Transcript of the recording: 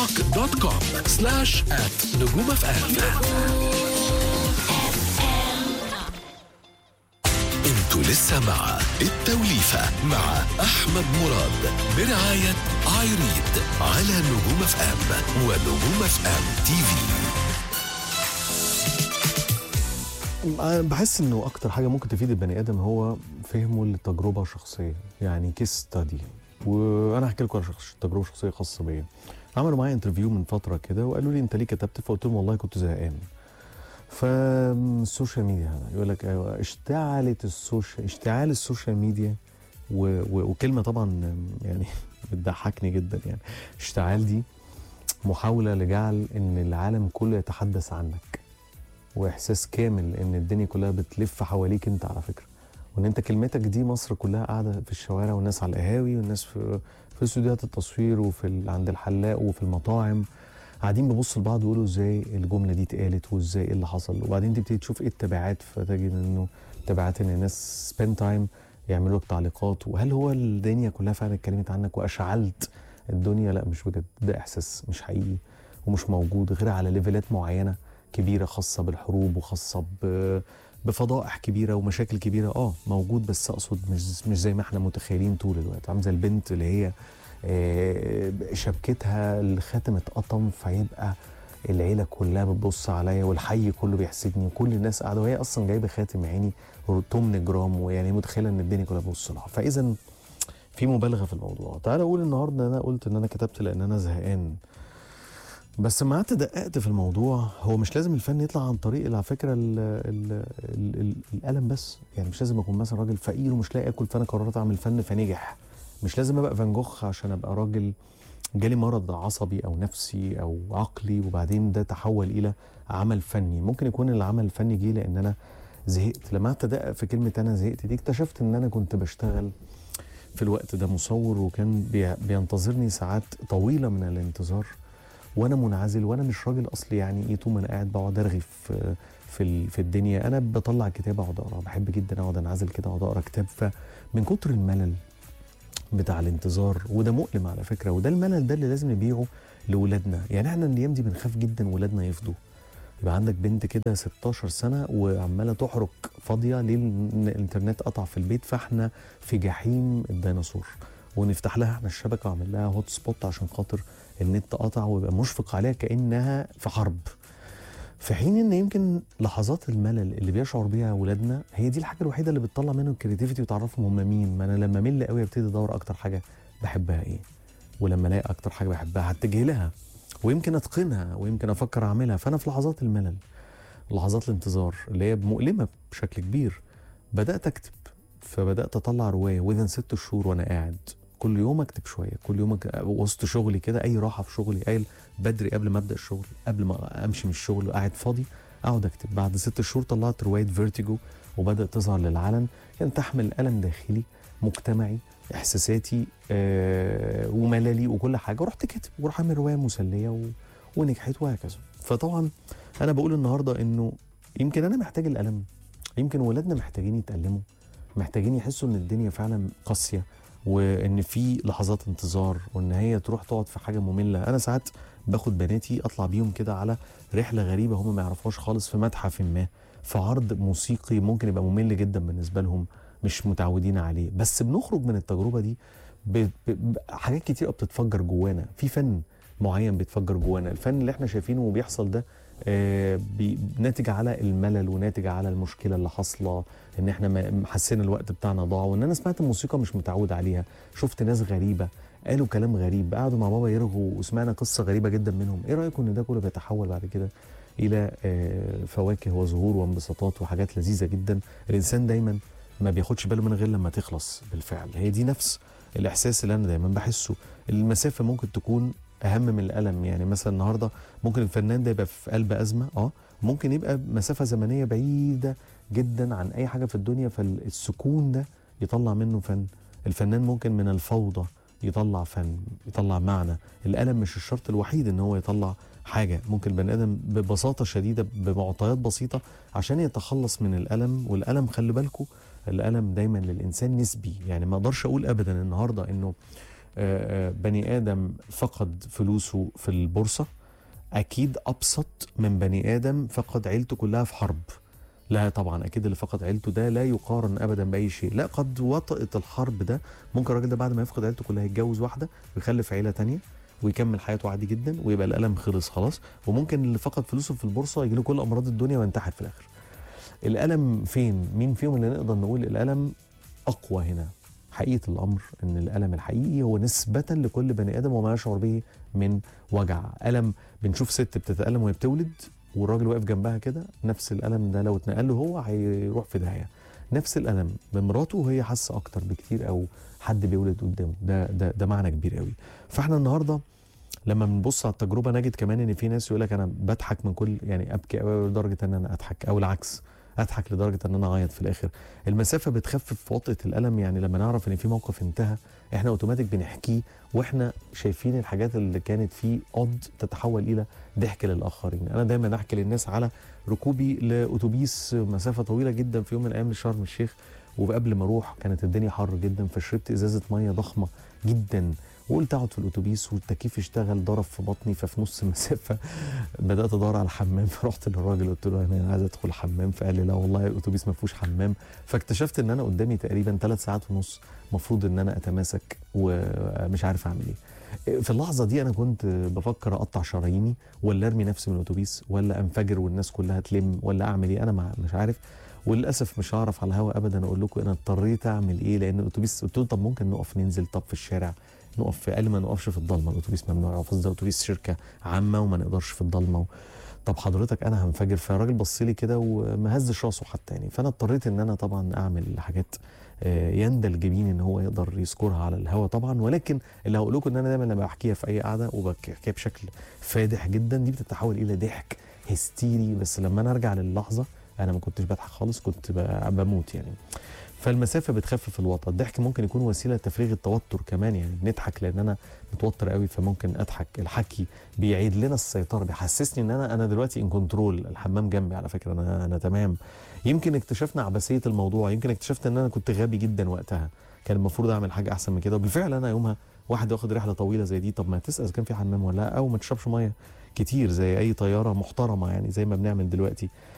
توك دوت كوم سلاش ات نجوم اف ام انتوا لسه مع التوليفة مع أحمد مراد برعاية ايريد على نجوم اف ام ونجوم اف ام تي في أنا بحس انه اكتر حاجه ممكن تفيد البني ادم هو فهمه للتجربه الشخصيه يعني كيس ستادي وانا هحكي لكم على شخص- تجربه شخصيه خاصه بيا عملوا معايا انترفيو من فتره كده وقالوا لي انت ليه كتبت فقلت لهم والله كنت زهقان فالسوشيال ميديا يقول لك ايوه اشتعلت السوشيال اشتعال السوشيال ميديا و... و... وكلمه طبعا يعني بتضحكني جدا يعني اشتعال دي محاوله لجعل ان العالم كله يتحدث عنك واحساس كامل ان الدنيا كلها بتلف حواليك انت على فكره وان انت كلمتك دي مصر كلها قاعده في الشوارع والناس على القهاوي والناس في في استوديوهات التصوير وفي ال- عند الحلاق وفي المطاعم قاعدين بيبصوا لبعض ويقولوا ازاي الجمله دي اتقالت وازاي ايه اللي حصل وبعدين تبتدي تشوف ايه التبعات فتجد انه تبعات ان الناس سبند تايم يعملوا لك تعليقات وهل هو الدنيا كلها فعلا اتكلمت عنك واشعلت الدنيا لا مش بجد ده احساس مش حقيقي ومش موجود غير على ليفلات معينه كبيره خاصه بالحروب وخاصه ب بفضائح كبيره ومشاكل كبيره اه موجود بس اقصد مش مش زي ما احنا متخيلين طول الوقت عامله زي البنت اللي هي آه، شبكتها الخاتم اتقطم فيبقى العيله كلها بتبص عليا والحي كله بيحسدني وكل الناس قاعده وهي اصلا جايبه خاتم يا عيني 8 جرام ويعني متخيله ان الدنيا كلها بتبص لها فاذا في مبالغه في الموضوع تعال اقول النهارده انا قلت ان انا كتبت لان انا زهقان بس ما قعدت دققت في الموضوع هو مش لازم الفن يطلع عن طريق على فكره ال ال ال ال القلم بس يعني مش لازم اكون مثلا راجل فقير ومش لاقي اكل فانا قررت اعمل فن فنجح مش لازم ابقى فان جوخ عشان ابقى راجل جالي مرض عصبي او نفسي او عقلي وبعدين ده تحول الى عمل فني ممكن يكون العمل الفني جه لان انا زهقت لما قعدت ادقق في كلمه انا زهقت دي اكتشفت ان انا كنت بشتغل في الوقت ده مصور وكان بي- بينتظرني ساعات طويله من الانتظار وانا منعزل وانا مش راجل اصلي يعني ايه طول ما انا قاعد بقعد ارغي في في ال- في الدنيا انا بطلع كتاب اقعد اقرا بحب جدا اقعد انعزل كده اقعد اقرا كتاب فمن كتر الملل بتاع الانتظار وده مؤلم على فكره وده الملل ده اللي لازم نبيعه لاولادنا يعني احنا الايام دي بنخاف جدا ولادنا يفضوا يبقى عندك بنت كده 16 سنه وعماله تحرك فاضيه ليه لأن الانترنت قطع في البيت فاحنا في جحيم الديناصور ونفتح لها احنا الشبكه واعمل لها هوت سبوت عشان خاطر النت قطع ويبقى مشفق عليها كانها في حرب في حين ان يمكن لحظات الملل اللي بيشعر بيها اولادنا هي دي الحاجه الوحيده اللي بتطلع منهم الكريتيفيتي وتعرفهم هم مين ما انا لما مل قوي ابتدي ادور اكتر حاجه بحبها ايه ولما الاقي اكتر حاجه بحبها هتجه لها ويمكن اتقنها ويمكن افكر اعملها فانا في لحظات الملل لحظات الانتظار اللي هي مؤلمه بشكل كبير بدات اكتب فبدات اطلع روايه واذا ست شهور وانا قاعد كل يوم اكتب شويه كل يوم أك- وسط شغلي كده اي راحه في شغلي قايل بدري قبل ما ابدا الشغل قبل ما امشي من الشغل وقاعد فاضي اقعد اكتب بعد ست شهور طلعت روايه فيرتيجو وبدات تظهر للعلن كانت تحمل الم داخلي مجتمعي احساساتي آه ومللي وكل حاجه ورحت كاتب وراح اعمل روايه مسليه و... ونجحت وهكذا فطبعا انا بقول النهارده انه يمكن انا محتاج الالم يمكن ولادنا محتاجين يتألموا محتاجين يحسوا ان الدنيا فعلا قاسيه وان في لحظات انتظار وان هي تروح تقعد في حاجه ممله انا ساعات باخد بناتي اطلع بيهم كده على رحله غريبه هم ما يعرفوهاش خالص في متحف ما في عرض موسيقي ممكن يبقى ممل جدا بالنسبه لهم مش متعودين عليه بس بنخرج من التجربه دي ب... ب... ب... حاجات كتير بتتفجر جوانا في فن معين بيتفجر جوانا الفن اللي احنا شايفينه وبيحصل ده آه، بي- ناتج على الملل وناتج على المشكله اللي حاصله ان احنا ما- حسينا الوقت بتاعنا ضاع وان انا سمعت موسيقى مش متعود عليها شفت ناس غريبه قالوا كلام غريب قعدوا مع بابا يرغوا وسمعنا قصه غريبه جدا منهم ايه رايكم ان ده كله بيتحول بعد كده الى آه، فواكه وزهور وانبساطات وحاجات لذيذه جدا الانسان دايما ما بياخدش باله من غير لما تخلص بالفعل هي دي نفس الاحساس اللي انا دايما بحسه المسافه ممكن تكون اهم من الالم يعني مثلا النهارده ممكن الفنان ده يبقى في قلب ازمه اه ممكن يبقى مسافه زمنيه بعيده جدا عن اي حاجه في الدنيا فالسكون ده يطلع منه فن الفنان ممكن من الفوضى يطلع فن يطلع معنى الالم مش الشرط الوحيد ان هو يطلع حاجه ممكن البني ادم ببساطه شديده بمعطيات بسيطه عشان يتخلص من الالم والالم خلي بالكم الالم دايما للانسان نسبي يعني ما اقدرش اقول ابدا النهارده انه آه، آه، بني ادم فقد فلوسه في البورصه اكيد ابسط من بني ادم فقد عيلته كلها في حرب لا طبعا اكيد اللي فقد عيلته ده لا يقارن ابدا باي شيء لا قد وطئت الحرب ده ممكن الراجل ده بعد ما يفقد عيلته كلها يتجوز واحده ويخلف عيله تانية ويكمل حياته عادي جدا ويبقى الالم خلص خلاص وممكن اللي فقد فلوسه في البورصه يجي له كل امراض الدنيا وينتحر في الاخر الالم فين مين فيهم اللي نقدر نقول الالم اقوى هنا حقيقه الامر ان الالم الحقيقي هو نسبه لكل بني ادم وما يشعر به من وجع الم بنشوف ست بتتالم وهي بتولد والراجل واقف جنبها كده نفس الالم ده لو اتنقل له هو هيروح في داهيه نفس الالم بمراته وهي حاسه اكتر بكتير او حد بيولد قدامه ده ده ده معنى كبير قوي فاحنا النهارده لما بنبص على التجربه نجد كمان ان في ناس يقول لك انا بضحك من كل يعني ابكي قوي لدرجه ان انا اضحك او العكس اضحك لدرجه ان انا اعيط في الاخر المسافه بتخفف في وطئه الالم يعني لما نعرف ان في موقف انتهى احنا اوتوماتيك بنحكيه واحنا شايفين الحاجات اللي كانت فيه قد تتحول الى ضحك للاخرين انا دايما احكي للناس على ركوبي لاتوبيس مسافه طويله جدا في يوم من الايام لشرم الشيخ وقبل ما اروح كانت الدنيا حر جدا فشربت ازازه ميه ضخمه جدا وقلت اقعد في الاتوبيس والتكييف اشتغل ضرب في بطني ففي نص المسافه بدات ادور على الحمام فرحت للراجل قلت له انا عايز ادخل حمام فقال لي لا والله الاتوبيس ما فيهوش حمام فاكتشفت ان انا قدامي تقريبا ثلاث ساعات ونص المفروض ان انا اتماسك ومش عارف اعمل ايه في اللحظه دي انا كنت بفكر اقطع شراييني ولا ارمي نفسي من الاتوبيس ولا انفجر والناس كلها تلم ولا اعمل ايه انا مع- مش عارف وللاسف مش هعرف على الهوا ابدا اقول لكم انا اضطريت اعمل ايه لان الاتوبيس قلت له طب ممكن نقف ننزل طب في الشارع نقف في قال ما نقفش في الضلمه الاتوبيس ممنوع يقف ده اتوبيس شركه عامه وما نقدرش في الضلمه طب حضرتك انا هنفجر فالراجل بص لي كده وما هزش راسه حتى يعني فانا اضطريت ان انا طبعا اعمل حاجات آه، يندى الجبين ان هو يقدر يذكرها على الهوا طبعا ولكن اللي هقول لكم ان انا دايما لما بحكيها في اي قعده وبحكيها بشكل فادح جدا دي بتتحول الى ضحك هستيري بس لما انا ارجع للحظه انا ما كنتش بضحك خالص كنت ب- بموت يعني فالمسافه بتخفف الوطأ الضحك ممكن يكون وسيله تفريغ التوتر كمان يعني بنضحك لان انا متوتر قوي فممكن اضحك الحكي بيعيد لنا السيطره بيحسسني ان انا انا دلوقتي ان كنترول الحمام جنبي على فكره انا انا تمام يمكن اكتشفنا عبثيه الموضوع يمكن اكتشفت ان انا كنت غبي جدا وقتها كان المفروض اعمل حاجه احسن من كده وبالفعل انا يومها واحد واخد رحله طويله زي دي طب ما تسال إذا كان في حمام ولا لا او ما تشربش ميه كتير زي اي طياره محترمه يعني زي ما بنعمل دلوقتي